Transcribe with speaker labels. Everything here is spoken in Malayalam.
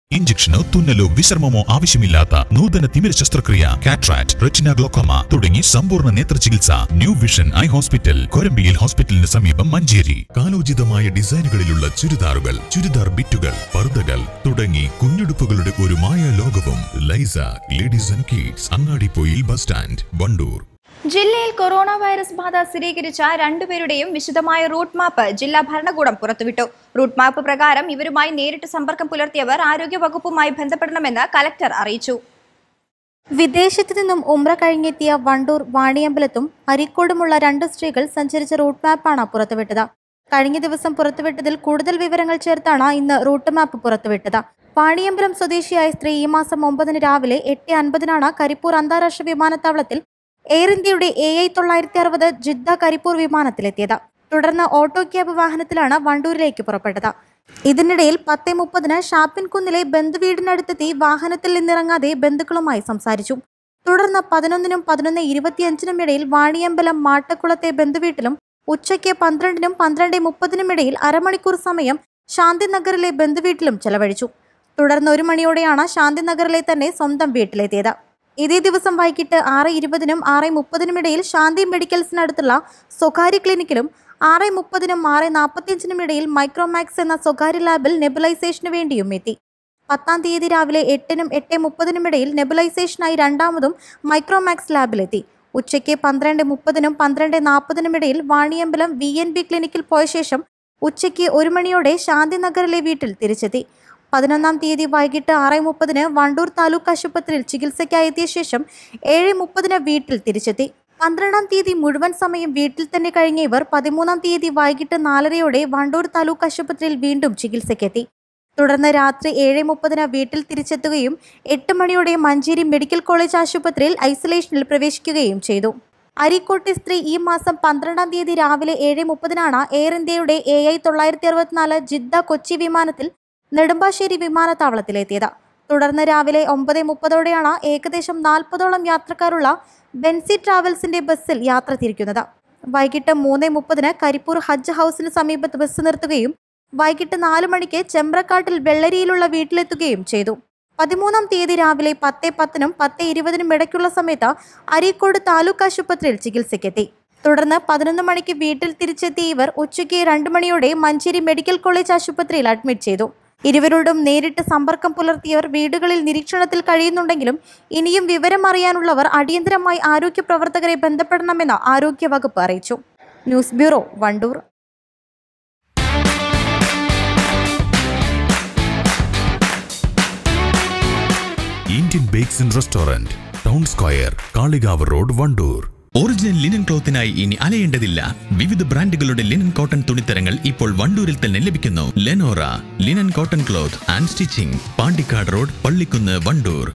Speaker 1: ഇഞ്ചക്ഷനോ തുന്നലോ വിശ്രമമോ ആവശ്യമില്ലാത്ത നൂതന തിമിര ശസ്ത്രക്രിയ കാട്രാക്ട് റെറ്റിന ഗ്ലോക്കോമ തുടങ്ങി സമ്പൂർണ്ണ നേത്ര ചികിത്സ ന്യൂ വിഷൻ ഐ ഹോസ്പിറ്റൽ കൊരമ്പിയിൽ ഹോസ്പിറ്റലിന് സമീപം മഞ്ചേരി കാലോചിതമായ ഡിസൈനുകളിലുള്ള ചുരിദാറുകൾ ചുരിദാർ ബിറ്റുകൾ പർദ്ദകൾ തുടങ്ങി കുഞ്ഞുടുപ്പുകളുടെ ഒരു മായ ലോകവും ലൈസ ladies and kids Angadippoyil bus stand Wandoor
Speaker 2: ജില്ലയിൽ കൊറോണ വൈറസ് ബാധ സ്ഥിരീകരിച്ച രണ്ടുപേരുടെയും വിശദമായ റൂട്ട് മാപ്പ് ജില്ലാ ഭരണകൂടം പുറത്തുവിട്ടു റൂട്ട് മാപ്പ് പ്രകാരം ഇവരുമായി നേരിട്ട് സമ്പർക്കം പുലർത്തിയവർ ആരോഗ്യവകുപ്പുമായി ബന്ധപ്പെടണമെന്ന് കലക്ടർ അറിയിച്ചു
Speaker 3: വിദേശത്തു നിന്നും ഉംറ കഴിഞ്ഞെത്തിയ വണ്ടൂർ വാണിയമ്പലത്തും അരീക്കോടുമുള്ള രണ്ട് സ്ത്രീകൾ സഞ്ചരിച്ച റൂട്ട് മാപ്പാണ് പുറത്തുവിട്ടത് കഴിഞ്ഞ ദിവസം പുറത്തുവിട്ടതിൽ കൂടുതൽ വിവരങ്ങൾ ചേർത്താണ് ഇന്ന് റൂട്ട് മാപ്പ് പുറത്തുവിട്ടത് വാണിയമ്പലം സ്വദേശിയായ സ്ത്രീ ഈ മാസം ഒമ്പതിന് രാവിലെ എട്ട് അൻപതിനാണ് കരിപ്പൂർ അന്താരാഷ്ട്ര വിമാനത്താവളത്തിൽ എയർ ഇന്ത്യയുടെ എ ഐ തൊള്ളായിരത്തി അറുപത് ജിദ്ദ കരിപ്പൂർ വിമാനത്തിലെത്തിയത് തുടർന്ന് ഓട്ടോ ക്യാബ് വാഹനത്തിലാണ് വണ്ടൂരിലേക്ക് പുറപ്പെട്ടത് ഇതിനിടയിൽ പത്തേ മുപ്പതിന് ഷാപ്പിൻകുന്നിലെ ബന്ധുവീടിനടുത്തെത്തി വാഹനത്തിൽ നിന്നിറങ്ങാതെ ബന്ധുക്കളുമായി സംസാരിച്ചു തുടർന്ന് പതിനൊന്നിനും പതിനൊന്ന് ഇരുപത്തിയഞ്ചിനും ഇടയിൽ വാണിയമ്പലം മാട്ടക്കുളത്തെ ബന്ധുവീട്ടിലും ഉച്ചയ്ക്ക് പന്ത്രണ്ടിനും പന്ത്രണ്ട് മുപ്പതിനും ഇടയിൽ അരമണിക്കൂർ സമയം ശാന്തിനഗറിലെ ബന്ധുവീട്ടിലും ചെലവഴിച്ചു തുടർന്ന് ഒരു മണിയോടെയാണ് ശാന്തിനഗറിലെ തന്നെ സ്വന്തം വീട്ടിലെത്തിയത് ഇതേ ദിവസം വൈകിട്ട് ആറ് ഇരുപതിനും ആറ് മുപ്പതിനും ഇടയിൽ ശാന്തി മെഡിക്കൽസിനടുത്തുള്ള സ്വകാര്യ ക്ലിനിക്കിലും ആറ് മുപ്പതിനും ആറ് നാൽപ്പത്തിയഞ്ചിനും ഇടയിൽ മൈക്രോമാക്സ് എന്ന സ്വകാര്യ ലാബിൽ നെബുലൈസേഷന് വേണ്ടിയും എത്തി പത്താം തീയതി രാവിലെ എട്ടിനും എട്ട് മുപ്പതിനും ഇടയിൽ നെബുലൈസേഷനായി രണ്ടാമതും മൈക്രോമാക്സ് ലാബിലെത്തി ഉച്ചയ്ക്ക് പന്ത്രണ്ട് മുപ്പതിനും പന്ത്രണ്ട് നാൽപ്പതിനും ഇടയിൽ വാണിയമ്പലം വി എൻ ബി ക്ലിനിക്കിൽ പോയ ശേഷം ഉച്ചയ്ക്ക് ഒരു മണിയോടെ ശാന്തിനഗറിലെ വീട്ടിൽ തിരിച്ചെത്തി പതിനൊന്നാം തീയതി വൈകിട്ട് ആറ് മുപ്പതിന് വണ്ടൂർ താലൂക്ക് ആശുപത്രിയിൽ ചികിത്സയ്ക്കായി എത്തിയ ശേഷം ഏഴ് മുപ്പതിന് വീട്ടിൽ തിരിച്ചെത്തി പന്ത്രണ്ടാം തീയതി മുഴുവൻ സമയം വീട്ടിൽ തന്നെ കഴിഞ്ഞ ഇവർ പതിമൂന്നാം തീയതി വൈകിട്ട് നാലരയോടെ വണ്ടൂർ താലൂക്ക് ആശുപത്രിയിൽ വീണ്ടും ചികിത്സയ്ക്കെത്തി തുടർന്ന് രാത്രി ഏഴ് മുപ്പതിന് വീട്ടിൽ തിരിച്ചെത്തുകയും എട്ട് മണിയോടെ മഞ്ചേരി മെഡിക്കൽ കോളേജ് ആശുപത്രിയിൽ ഐസൊലേഷനിൽ പ്രവേശിക്കുകയും ചെയ്തു അരീക്കോട്ടെ സ്ത്രീ ഈ മാസം പന്ത്രണ്ടാം തീയതി രാവിലെ ഏഴ് മുപ്പതിനാണ് എയർ ഇന്ത്യയുടെ എ ഐ തൊള്ളായിരത്തി അറുപത്തിനാല് ജിദ്ദ കൊച്ചി വിമാനത്തിൽ നെടുമ്പാശ്ശേരി വിമാനത്താവളത്തിലെത്തിയത് തുടർന്ന് രാവിലെ ഒമ്പത് മുപ്പതോടെയാണ് ഏകദേശം നാൽപ്പതോളം യാത്രക്കാരുള്ള ബെൻസി ട്രാവൽസിന്റെ ബസ്സിൽ യാത്ര തിരിക്കുന്നത് വൈകിട്ട് മൂന്ന് മുപ്പതിന് കരിപ്പൂർ ഹജ്ജ് ഹൗസിന് സമീപത്ത് ബസ് നിർത്തുകയും വൈകിട്ട് നാല് മണിക്ക് ചെമ്പ്രക്കാട്ടിൽ വെള്ളരിയിലുള്ള വീട്ടിലെത്തുകയും ചെയ്തു പതിമൂന്നാം തീയതി രാവിലെ പത്ത് പത്തിനും പത്ത് ഇരുപതിനും ഇടയ്ക്കുള്ള സമയത്ത് അരീക്കോട് താലൂക്ക് ആശുപത്രിയിൽ ചികിത്സയ്ക്കെത്തി തുടർന്ന് പതിനൊന്ന് മണിക്ക് വീട്ടിൽ തിരിച്ചെത്തിയ ഇവർ ഉച്ചയ്ക്ക് രണ്ട് മണിയോടെ മഞ്ചേരി മെഡിക്കൽ കോളേജ് ആശുപത്രിയിൽ അഡ്മിറ്റ് ചെയ്തു ഇരുവരോടും നേരിട്ട് സമ്പർക്കം പുലർത്തിയവർ വീടുകളിൽ നിരീക്ഷണത്തിൽ കഴിയുന്നുണ്ടെങ്കിലും ഇനിയും വിവരം അറിയാനുള്ളവർ അടിയന്തരമായി ആരോഗ്യ പ്രവർത്തകരെ ബന്ധപ്പെടണമെന്ന് ആരോഗ്യവകുപ്പ് അറിയിച്ചു news bureau Wandoor
Speaker 1: Indian bakes and restaurant town square Kalikavu road Wandoor
Speaker 4: original linen ക്ലോത്തിനായി ഇനി അലയേണ്ടതില്ല വിവിധ ബ്രാൻഡുകളുടെ ലിനൻ കോട്ടൺ തുണിത്തരങ്ങൾ ഇപ്പോൾ വണ്ടൂരിൽ തന്നെ ലഭിക്കുന്നു Lenora linen cotton cloth and stitching Pandikkad road Pallikkunnu Wandoor